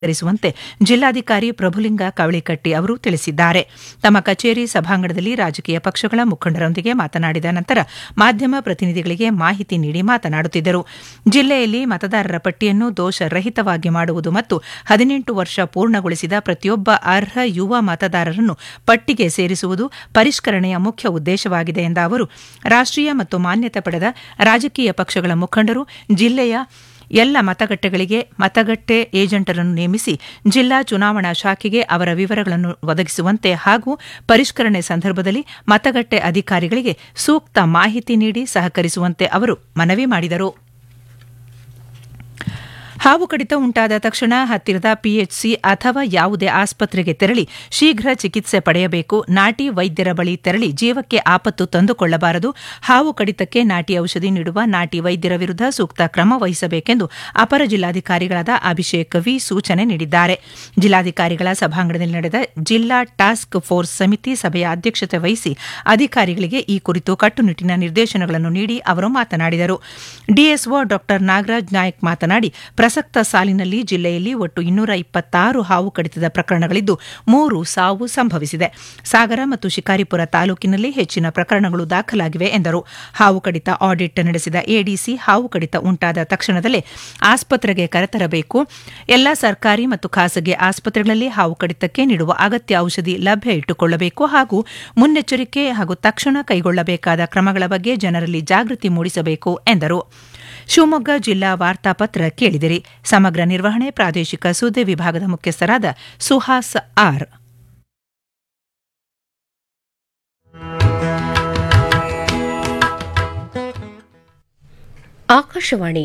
ಪರಿಹರಿಸುವಂತೆ ಜಿಲ್ಲಾಧಿಕಾರಿ ಪ್ರಭುಲಿಂಗ ಕವಳಿಕಟ್ಟಿ ಅವರು ತಿಳಿಸಿದ್ದಾರೆ ತಮ್ಮ ಕಚೇರಿ ಸಭಾಂಗಣದಲ್ಲಿ ರಾಜಕೀಯ ಪಕ್ಷಗಳ ಮುಖಂಡರೊಂದಿಗೆ ಮಾತನಾಡಿದ ನಂತರ ಮಾಧ್ಯಮ ಪ್ರತಿನಿಧಿಗಳಿಗೆ ಮಾಹಿತಿ ನೀಡಿ ಮಾತನಾಡುತ್ತಿದ್ದರು ಜಿಲ್ಲೆಯಲ್ಲಿ ಮತದಾರರ ಪಟ್ಟಿಯನ್ನು ದೋಷರಹಿತವಾಗಿ ಮಾಡುವುದು ಮತ್ತು ಹದಿನೆಂಟು ವರ್ಷ ಪೂರ್ಣಗೊಳಿಸಿದ ಪ್ರತಿಯೊಬ್ಬ ಅರ್ಹ ಯುವ ಮತದಾರರನ್ನು ಪಟ್ಟಿಗೆ ಸೇರಿಸುವುದು ಪರಿಷ್ಕರಣೆಯ ಮುಖ್ಯ ಉದ್ದೇಶವಾಗಿದೆ ಎಂದ ಅವರು ರಾಷ್ಟೀಯ ಮತ್ತು ಮಾನ್ಯತೆ ಪಡೆದ ರಾಜಕೀಯ ಪಕ್ಷಗಳ ಮುಖಂಡರು ಜಿಲ್ಲೆಯ ಎಲ್ಲ ಮತಗಟ್ಟೆಗಳಿಗೆ ಮತಗಟ್ಟೆ ಏಜೆಂಟರನ್ನು ನೇಮಿಸಿ ಜಿಲ್ಲಾ ಚುನಾವಣಾ ಶಾಖೆಗೆ ಅವರ ವಿವರಗಳನ್ನು ಒದಗಿಸುವಂತೆ ಹಾಗೂ ಪರಿಷ್ಕರಣೆ ಸಂದರ್ಭದಲ್ಲಿ ಮತಗಟ್ಟೆ ಅಧಿಕಾರಿಗಳಿಗೆ ಸೂಕ್ತ ಮಾಹಿತಿ ನೀಡಿ ಸಹಕರಿಸುವಂತೆ ಅವರು ಮನವಿ ಮಾಡಿದರು ಹಾವು ಕಡಿತ ಉಂಟಾದ ತಕ್ಷಣ ಹತ್ತಿರದ ಪಿಎಚ್ಸಿ ಅಥವಾ ಯಾವುದೇ ಆಸ್ಪತ್ರೆಗೆ ತೆರಳಿ ಶೀಘ್ರ ಚಿಕಿತ್ಸೆ ಪಡೆಯಬೇಕು ನಾಟಿ ವೈದ್ಯರ ಬಳಿ ತೆರಳಿ ಜೀವಕ್ಕೆ ಆಪತ್ತು ತಂದುಕೊಳ್ಳಬಾರದು ಹಾವು ಕಡಿತಕ್ಕೆ ನಾಟಿ ಔಷಧಿ ನೀಡುವ ನಾಟಿ ವೈದ್ಯರ ವಿರುದ್ಧ ಸೂಕ್ತ ಕ್ರಮ ವಹಿಸಬೇಕೆಂದು ಅಪರ ಜಿಲ್ಲಾಧಿಕಾರಿಗಳಾದ ಅಭಿಷೇಕ್ ವಿ ಸೂಚನೆ ನೀಡಿದ್ದಾರೆ ಜಿಲ್ಲಾಧಿಕಾರಿಗಳ ಸಭಾಂಗಣದಲ್ಲಿ ನಡೆದ ಜಿಲ್ಲಾ ಟಾಸ್ಕ್ ಫೋರ್ಸ್ ಸಮಿತಿ ಸಭೆಯ ಅಧ್ಯಕ್ಷತೆ ವಹಿಸಿ ಅಧಿಕಾರಿಗಳಿಗೆ ಈ ಕುರಿತು ಕಟ್ಟುನಿಟ್ಟಿನ ನಿರ್ದೇಶನಗಳನ್ನು ನೀಡಿ ಅವರು ಮಾತನಾಡಿದರು ಡಿಎಸ್ಒ ಡಾ ನಾಗರಾಜ್ ನಾಯಕ್ ಮಾತನಾಡಿ ಪ್ರಸಕ್ತ ಸಾಲಿನಲ್ಲಿ ಜಿಲ್ಲೆಯಲ್ಲಿ ಒಟ್ಟು ಇನ್ನೂರ ಇಪ್ಪತ್ತಾರು ಹಾವು ಕಡಿತದ ಪ್ರಕರಣಗಳಿದ್ದು ಮೂರು ಸಾವು ಸಂಭವಿಸಿದೆ ಸಾಗರ ಮತ್ತು ಶಿಕಾರಿಪುರ ತಾಲೂಕಿನಲ್ಲಿ ಹೆಚ್ಚಿನ ಪ್ರಕರಣಗಳು ದಾಖಲಾಗಿವೆ ಎಂದರು ಹಾವು ಕಡಿತ ಆಡಿಟ್ ನಡೆಸಿದ ಎಡಿಸಿ ಹಾವು ಕಡಿತ ಉಂಟಾದ ತಕ್ಷಣದಲ್ಲೇ ಆಸ್ಪತ್ರೆಗೆ ಕರೆತರಬೇಕು ಎಲ್ಲ ಸರ್ಕಾರಿ ಮತ್ತು ಖಾಸಗಿ ಆಸ್ಪತ್ರೆಗಳಲ್ಲಿ ಹಾವು ಕಡಿತಕ್ಕೆ ನೀಡುವ ಅಗತ್ಯ ಔಷಧಿ ಲಭ್ಯ ಇಟ್ಟುಕೊಳ್ಳಬೇಕು ಹಾಗೂ ಮುನ್ನೆಚ್ಚರಿಕೆ ಹಾಗೂ ತಕ್ಷಣ ಕೈಗೊಳ್ಳಬೇಕಾದ ಕ್ರಮಗಳ ಬಗ್ಗೆ ಜನರಲ್ಲಿ ಜಾಗೃತಿ ಮೂಡಿಸಬೇಕು ಎಂದರು ಶಿವಮೊಗ್ಗ ಜಿಲ್ಲಾ ವಾರ್ತಾಪತ್ರ ಕೇಳಿದಿರಿ ಸಮಗ್ರ ನಿರ್ವಹಣೆ ಪ್ರಾದೇಶಿಕ ಸುದ್ದಿ ವಿಭಾಗದ ಮುಖ್ಯಸ್ಥರಾದ ಸುಹಾಸ್ ಆರ್ ಆಕಾಶವಾಣಿ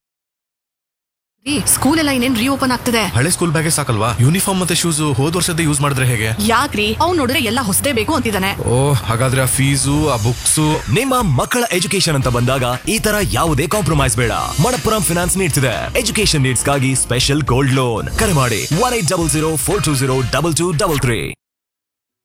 ಈ ಸ್ಕೂಲ್ ಎಲ್ಲ ಇನ್ನೇನ್ ರೀಓಪನ್ ಆಗ್ತದೆ ಹಳೆ ಸ್ಕೂಲ್ ಬ್ಯಾಗೇ ಸಾಕಲ್ವಾ ಯೂನಿಫಾರ್ಮ್ ಮತ್ತೆ ಶೂಸ್ ಹೋದ್ ವರ್ಷದ ಯೂಸ್ ಮಾಡಿದ್ರೆ ಹೇಗೆ ಯಾಕ್ರಿ ಅವ್ನ್ ನೋಡಿದ್ರೆ ಎಲ್ಲ ಹೊಸದೇ ಬೇಕು ಅಂತಿದ್ದಾನೆ ಓ ಹಾಗಾದ್ರೆ ಆ ಫೀಸು ಆ ಬುಕ್ಸು ನಿಮ್ಮ ಮಕ್ಕಳ ಎಜುಕೇಶನ್ ಅಂತ ಬಂದಾಗ ಈ ತರ ಯಾವುದೇ ಕಾಂಪ್ರಮೈಸ್ ಬೇಡ ಮಣಪ್ಪುರಂ ಫಿನಾನ್ಸ್ ನೀಡ್ತಿದೆ ಎಜುಕೇಶನ್ ನೀಡ್ಸ್ಗಾಗಿ ಸ್ಪೆಷಲ್ ಗೋಲ್ಡ್ ಲೋನ್ ಕರೆ ಮಾಡಿ one eight double zero four two zero double two double three